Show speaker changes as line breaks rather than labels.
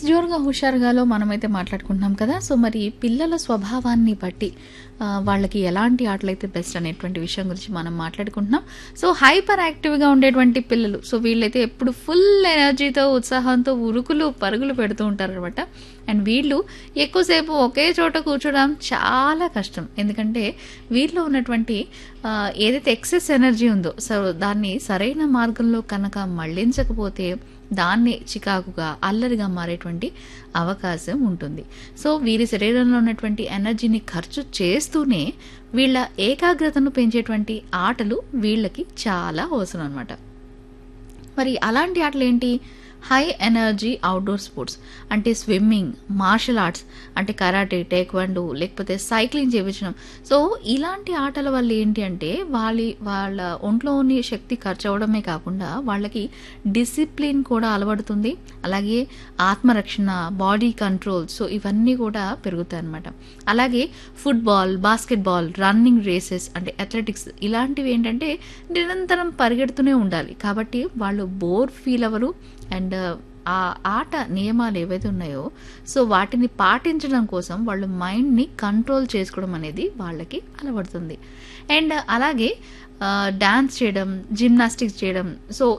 yes జోరుగా హుషారుగాలో మనమైతే మాట్లాడుకుంటున్నాం కదా సో మరి పిల్లల స్వభావాన్ని బట్టి ఆ, వాళ్ళకి ఎలాంటి ఆటలు అయితే బెస్ట్ అనేటువంటి విషయం గురించి మనం మాట్లాడుకుంటున్నాం సో హైపర్ యాక్టివ్గా ఉండేటువంటి పిల్లలు సో వీళ్ళైతే ఎప్పుడు ఫుల్ ఎనర్జీతో ఉత్సాహంతో ఉరుకులు పరుగులు పెడుతూ ఉంటారు అనమాట అండ్ వీళ్ళు ఎక్కువసేపు ఒకే చోట కూర్చోవడం చాలా కష్టం ఎందుకంటే వీళ్ళలో ఉన్నటువంటి ఆ, ఏదైతే ఎక్సెస్ ఎనర్జీ ఉందో సో దాన్ని సరైన మార్గంలో కనుక మళ్లించకపోతే దాన్ని చికాకుగా అల్లరిగా మారేటువంటి అవకాశం ఉంటుంది సో వీరి శరీరంలో ఉన్నటువంటి ఎనర్జీని ఖర్చు చేస్తూనే వీళ్ళ ఏకాగ్రతను పెంచేటువంటి ఆటలు వీళ్ళకి చాలా అవసరం అనమాట మరి అలాంటి ఆటలు ఏంటి హై ఎనర్జీ అవుట్డోర్ స్పోర్ట్స్ అంటే స్విమ్మింగ్ మార్షల్ ఆర్ట్స్ అంటే కరాటే టేక్వాండో లేకపోతే సైక్లింగ్ చేయించడం సో ఇలాంటి ఆటల వల్ల ఏంటి అంటే వాళ్ళ వాళ్ళ ఒంట్లోని శక్తి ఖర్చు అవడమే కాకుండా వాళ్ళకి డిసిప్లిన్ కూడా అలవడుతుంది అలాగే ఆత్మరక్షణ బాడీ కంట్రోల్ సో ఇవన్నీ కూడా పెరుగుతాయి అనమాట అలాగే ఫుట్బాల్ బాస్కెట్బాల్ రన్నింగ్ రేసెస్ అంటే అథ్లెటిక్స్ ఇలాంటివి ఏంటంటే నిరంతరం పరిగెడుతూనే ఉండాలి కాబట్టి వాళ్ళు బోర్ ఫీల్ అవ్వరు అండ్ ఆ ఆట నియమాలు ఏవైతే ఉన్నాయో సో వాటిని పాటించడం కోసం వాళ్ళు మైండ్ని కంట్రోల్ చేసుకోవడం అనేది వాళ్ళకి అలవడుతుంది అండ్ అలాగే డాన్స్ చేయడం జిమ్నాస్టిక్స్ చేయడం సో